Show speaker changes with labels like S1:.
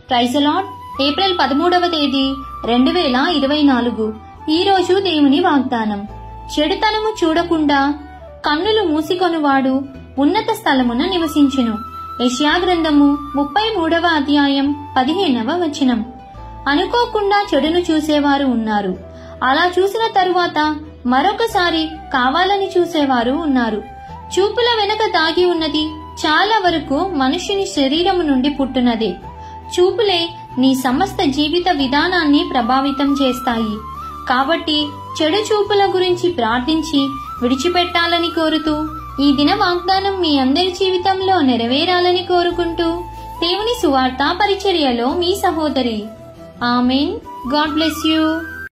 S1: ప్రైజలాడ్ April పదమూడవ తేదీ రెండు వేల ఇరవై నాలుగు ఈ రోజు దేవుని వాగ్దానం చెడుతనము చూడకుండా కన్నులు మూసికొనువాడు ఉన్నత స్థలమున నివసించును యెషయా గ్రంథము ముప్పై మూడవ అధ్యాయం పదిహేనవ వచనం అనుకోకుండా చెడును చూసేవారు ఉన్నారు అలా చూసిన తరువాత మరొకసారి కావాలని చూసేవారు ఉన్నారు చూపుల వెనక దాగి ఉన్నది చాలా వరకు మనుషుని శరీరము నుండి పుట్టునదే చూపులే నీ సమస్త జీవిత విధానాన్ని ప్రభావితం చేస్తాయి కాబట్టి చెడు చూపుల గురించి ప్రార్థించి విడిచిపెట్టాలని కోరుతూ ఈ దిన వాగ్దానం మీ అందరి జీవితంలో నెరవేరాలని కోరుకుంటూ దేవుని సువార్త పరిచర్యలో మీ సహోదరి ఆమెన్ గాడ్ బ్లెస్ యూ